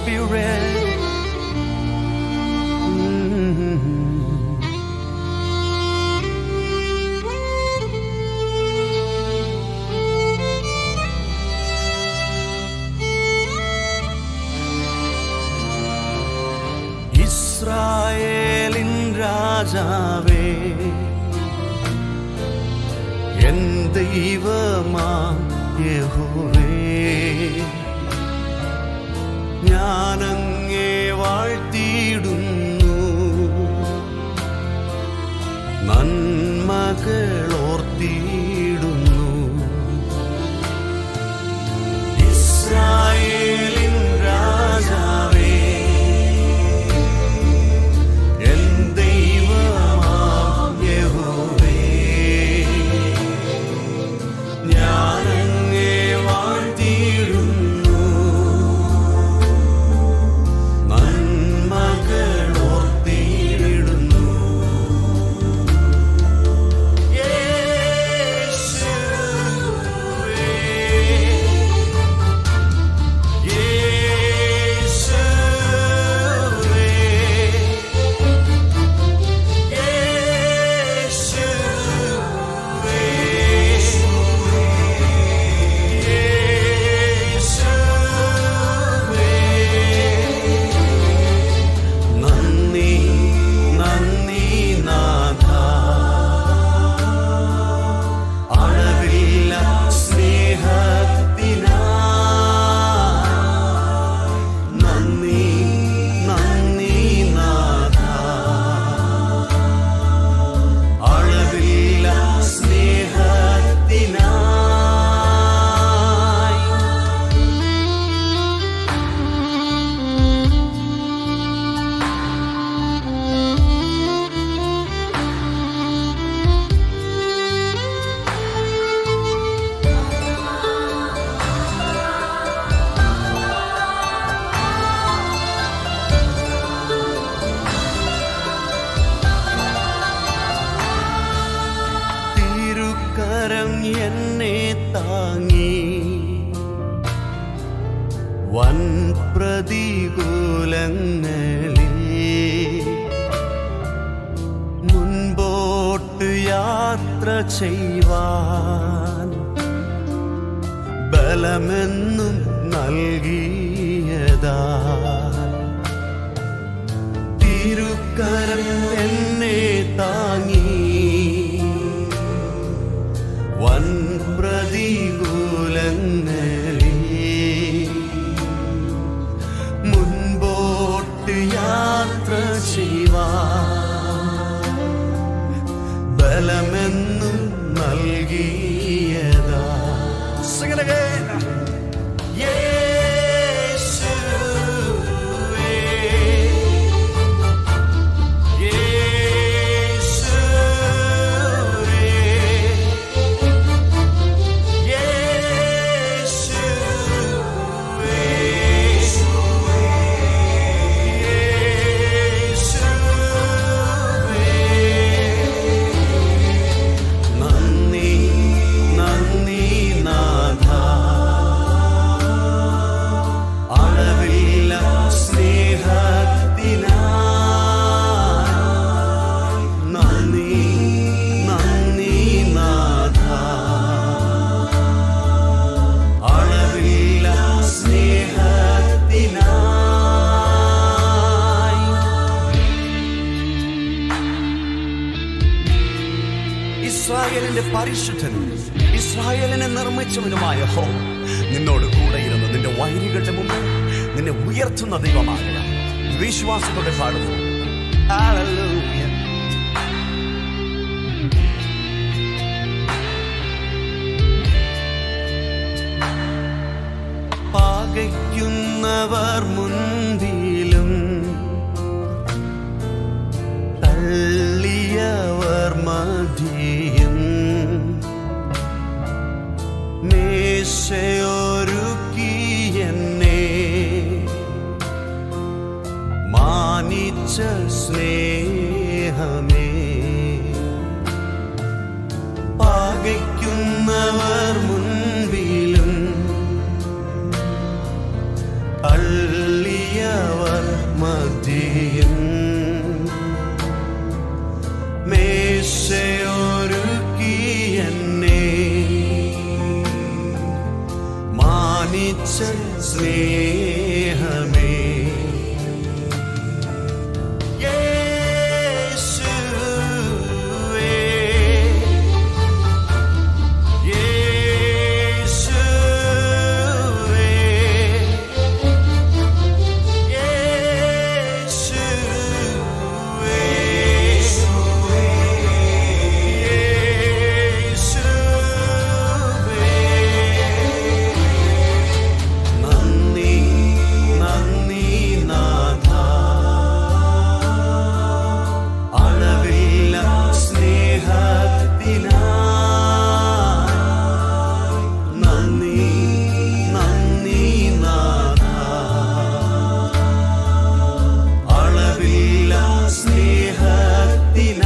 Spirit. Mm. ഇസ്രായേലിൻ രാജാവേ N ദൈവമാ യഹോവേ ഞാനങ്ങേ വാഴ്ത്തിയിടുന്നു നന്മകളോർത്തിയിടുന്നു ഇസ്രായേലിൻ രാജാവേ എൻ ദൈവമാം യഹോവേ ഞാനങ്ങേ വാഴ്ത്തിയിടുന്നു നന്മകളോർത്തിയിടുന്നു നന്ദി നന്ദി നാഥ അളവില്ല സ്നേഹത്തിനാ നന്ദി നന്ദി നാഥ അളവില്ല സ്നേഹത്തിനാ തിരുക്കരം എന്നെ താങ്ങി വൻ പ്രതികൂലങ്ങളിൽ മുൻപോട്ട് യാത്ര ചെയ്യുവാൻ ബലമെന്നും നൽകിയതാ തിരുക്കരം എന്നെ താങ്ങി വൻ പ്രതികൂലങ്ങളിൽ മുൻപോട്ട് യാത്ര ചെയ്യുവാൻ ബലമെന്നും നൽകിയതാ Sing it again. യേശുവേ യേശുവേ നന്ദി നന്ദി നാഥ അളവില്ല സ്നേഹത്തിനാ നന്ദി നന്ദി നാഥ അളവില്ല സ്നേഹത്തിനായി ഇസ്രായേലിന്റെ പരിശുദ്ധനും ഇസ്രായേലിനെ നിർമ്മിച്ചവനുമായ ഹോ നിന്നോട് കൂടെയിരുന്ന് നിന്റെ വൈരികളുടെ മുമ്പിൽ നിന്നെ ഉയർത്തുന്ന ദൈവമാകുക വിശ്വാസത്തോടെ പാടുന്നു Hallelujah. പാകയ്ക്കുന്നവർ മുൻപിലും തള്ളിയവർ മധ്യയും മേശയൊരുക്കി എന്നെ മാനിച്ച സ്നേഹമേ പാകയ്ക്കുന്നവർ മുൻപിലും തള്ളിയ സ്നേഹമേ യേശുവേ യേശുവേ യേശുവേ നന്ദി നന്ദി നാഥ അളവില്ല സ്നേഹത്തിനായി നന്ദി നന്ദി നാഥ അളവില്ല സ്നേഹത്തിനായി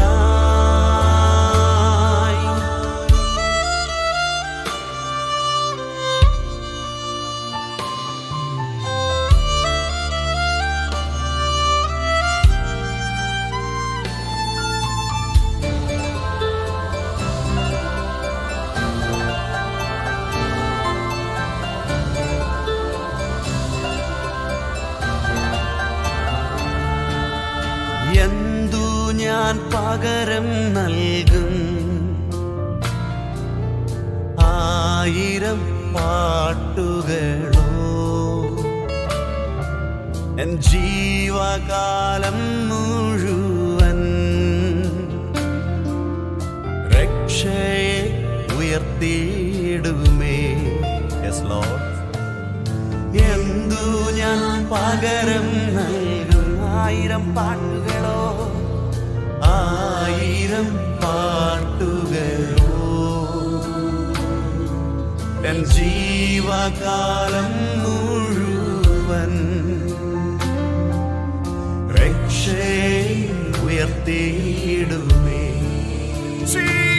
എന്തു ഞാൻ പകരം നൽകും ആയിരം പാട്ടുകളോ എൻ ജീവകാലം മുഴുവൻ രക്ഷയെ ഉയർത്തിയിടുമേ യെസ് ലോർഡ് എന്തു ഞാൻ പകരം നൽകും ആയിരം പാട്ടുകളോ ആയിരം പാട്ടുകളോ എൻ ജീവകാലം മുഴുവൻ രക്ഷയെ ഉയർത്തിയിടുമേ ജീ